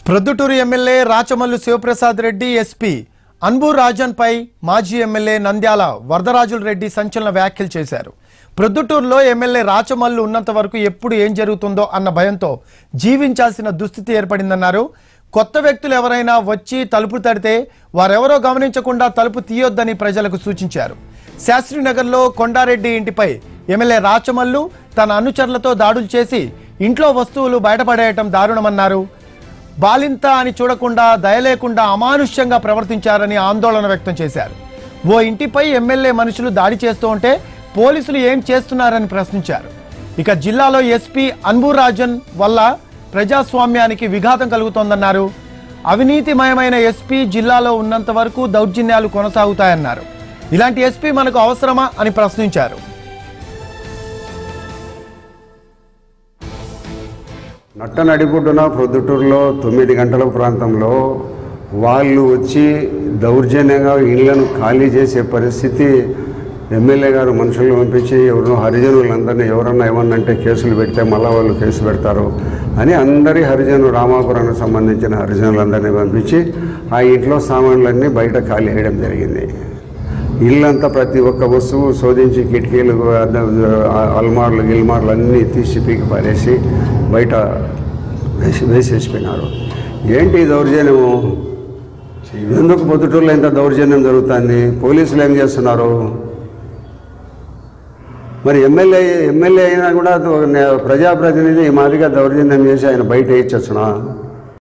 Proddatur MLA Rachamallu Sivaprasad Reddy SP Anbu Rajan పై మాజీ MLA Nandyal వరదరాజుల Reddy సంచలన వ్యాఖ్యలు చేశారు ప్రొద్దుటూరులో ఎమ్మెల్యే రాచమల్లు ఉన్నంత వరకు ఎప్పుడు ఏం జరుగుతుందో అన్న భయంతో జీవించాల్సిన దుస్థితి ఏర్పడిందన్నారు కొత్త వ్యక్తులు ఎవరైనా వచ్చి తలుపు తడితే వారెవరో గమనించకుండా తలుపు తీయొద్దని ప్రజలకు సూచించారు శాస్త్రీనగర్లో కొండారెడ్డి ఇంటిపై ఎమ్మెల్యే రాచమల్లు తన అనుచరులతో దాడులు చేసి ఇంట్లో వస్తువులు బయటపడేయటం దారుణమన్నారు బాలింత అని చూడకుండా దయలేకుండా అమానుష్యంగా ప్రవర్తించారని ఆందోళన వ్యక్తం చేశారు ఓ ఇంటిపై ఎమ్మెల్యే మనుషులు దాడి చేస్తూ ఉంటే పోలీసులు ఏం చేస్తున్నారని ప్రశ్నించారు ఇక జిల్లాలో ఎస్పీ అన్బు రాజన్ వల్ల ప్రజాస్వామ్యానికి విఘాతం కలుగుతోందన్నారు అవినీతిమయమైన ఎస్పీ జిల్లాలో ఉన్నంత వరకు దౌర్జన్యాలు కొనసాగుతాయన్నారు ఇలాంటి ఎస్పీ మనకు అవసరమా అని ప్రశ్నించారు నట్ట నడిపుడున ప్రొద్దుటూరులో తొమ్మిది గంటల ప్రాంతంలో వాళ్ళు వచ్చి దౌర్జన్యంగా ఇళ్లను ఖాళీ చేసే పరిస్థితి ఎమ్మెల్యే గారు మనుషులను పంపించి ఎవరినో హరిజనులందరినీ ఎవరన్నా ఏమన్నంటే కేసులు పెడితే మళ్ళా వాళ్ళు కేసు పెడతారు అని అందరి హరిజను రామాపురానికి సంబంధించిన హరిజనులందరినీ పంపించి ఆ ఇంట్లో సామాన్లన్నీ బయట ఖాళీ చేయడం జరిగింది ఇల్లంతా ప్రతి ఒక్క వస్తువు శోధించి కిటికీలు అద్ద- అల్మార్లు గిల్మార్లు అన్నీ తీసి పీకి పారేసి బయట వేసి వేసేసిపోయినారు ఏంటి ఈ దౌర్జన్యము ఎందుకు పొద్దుటూరులో ఇంత దౌర్జన్యం జరుగుతుంది పోలీసులు ఏం చేస్తున్నారు మరి ఎమ్మెల్యే ఎమ్మెల్యే అయినా కూడా ఒక నే- ప్రజాప్రతినిధి ఈ మాదిరిగా దౌర్జన్యం చేసి ఆయన బయట వేయించచ్చునా